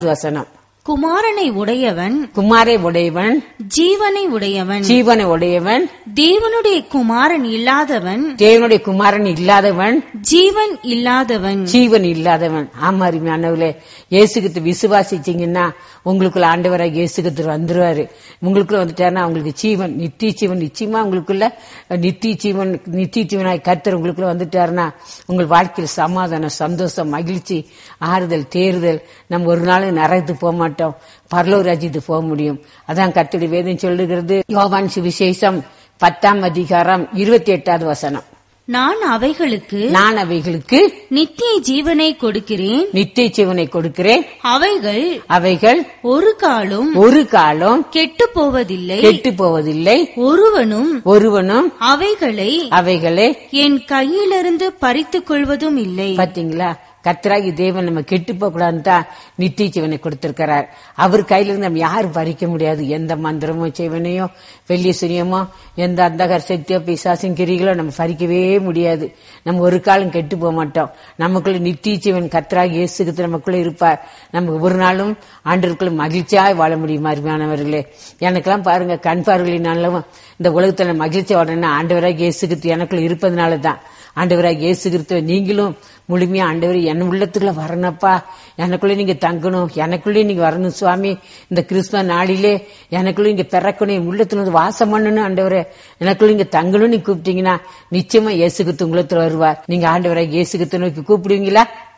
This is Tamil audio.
வசனம் குமாரனை உடையவன் குமாரை உடையவன் ஜீவனை உடையவன் ஜீவனை உடையவன் தேவனுடைய குமாரன் இல்லாதவன் தேவனுடைய குமாரன் இல்லாதவன் ஜீவன் இல்லாதவன் ஜீவன் இல்லாதவன் ஆமா அருமையானவர்களே இயேசுகிட்டு விசுவாசிச்சீங்கன்னா உங்களுக்குள்ள ஆண்டவராக இயேசுகிட்டு வந்துருவாரு உங்களுக்குள்ள வந்துட்டாருன்னா உங்களுக்கு ஜீவன் நித்திய ஜீவன் நிச்சயமா உங்களுக்குள்ள நித்திய ஜீவன் நித்திய ஜீவனாய் கர்த்தர் உங்களுக்குள்ள வந்துட்டாருன்னா உங்கள் வாழ்க்கையில் சமாதானம் சந்தோஷம் மகிழ்ச்சி ஆறுதல் தேறுதல் நம்ம ஒரு நாள் நரகத்துக்கு போக மாட்டோம் பரலோக ராஜ்யத்துக்கு போக முடியும் அதான் கர்த்தருடைய வேதம் சொல்லுகிறது யோவான் சுவிசேஷம் பத்தாம் அதிகாரம் இருபத்தி எட்டாவது வசனம் நான் அவைகளுக்கு நான் அவைகளுக்கு நித்திய ஜீவனை கொடுக்கிறேன் நித்திய ஜீவனை கொடுக்கிறேன் அவைகள் அவைகள் ஒரு காலும் ஒரு காலம் கெட்டு போவதில்லை கெட்டு போவதில்லை ஒருவனும் ஒருவனும் அவைகளை அவைகளை என் கையிலிருந்து பறித்துக் கொள்வதும் இல்லை பாத்தீங்களா கர்த்தராகி தேவன் நம்ம கெட்டு போக கூடாதுன்னு தான் நித்திய ஜீவனை கொடுத்திருக்கிறார் அவர் கையில இருந்து நம்ம யாரும் பறிக்க முடியாது எந்த மந்திரமோ செய்வனையோ வெள்ளி சுரியமோ எந்த அந்தகர் சக்தியோ பிசாசின் கிரிகளோ நம்ம பறிக்கவே முடியாது நம்ம ஒரு காலம் கெட்டு போக மாட்டோம் நமக்குள்ள நித்திய ஜீவன் கர்த்தராகி இயேசுக்கு நமக்குள்ள இருப்பார் நம்ம ஒரு நாளும் ஆண்டவருக்குள்ள மகிழ்ச்சியாய் வாழ முடியும் அருமையானவர்களே எனக்கெல்லாம் பாருங்க கண் பார்வையினாலும் இந்த உலகத்துல மகிழ்ச்சி வாழணும்னா ஆண்டவராக இயேசுக்கு எனக்குள்ள இருப்பதனால தான் ஆண்டவராக இயேசு கிறிஸ்துவ நீங்களும் முழுமையா ஆண்டவர் என் உள்ளத்துக்குள்ள வரணும்ப்பா எனக்குள்ளே நீங்க தங்கணும் எனக்குள்ளே நீங்க வரணும் சுவாமி இந்த கிறிஸ்துவ நாளிலே எனக்குள்ள நீங்க பிறக்கணும் என் உள்ளத்துல வந்து வாசம் பண்ணணும் ஆண்டவரே எனக்குள்ள நீங்க தங்கணும் நீ கூப்பிட்டீங்கன்னா நிச்சயமா இயேசு கிறிஸ்து உள்ளத்துல வருவார் நீங்க ஆண்டவராக இயேசு கிறிஸ்துவ நோக்கி கூப்பிடுவீங்களா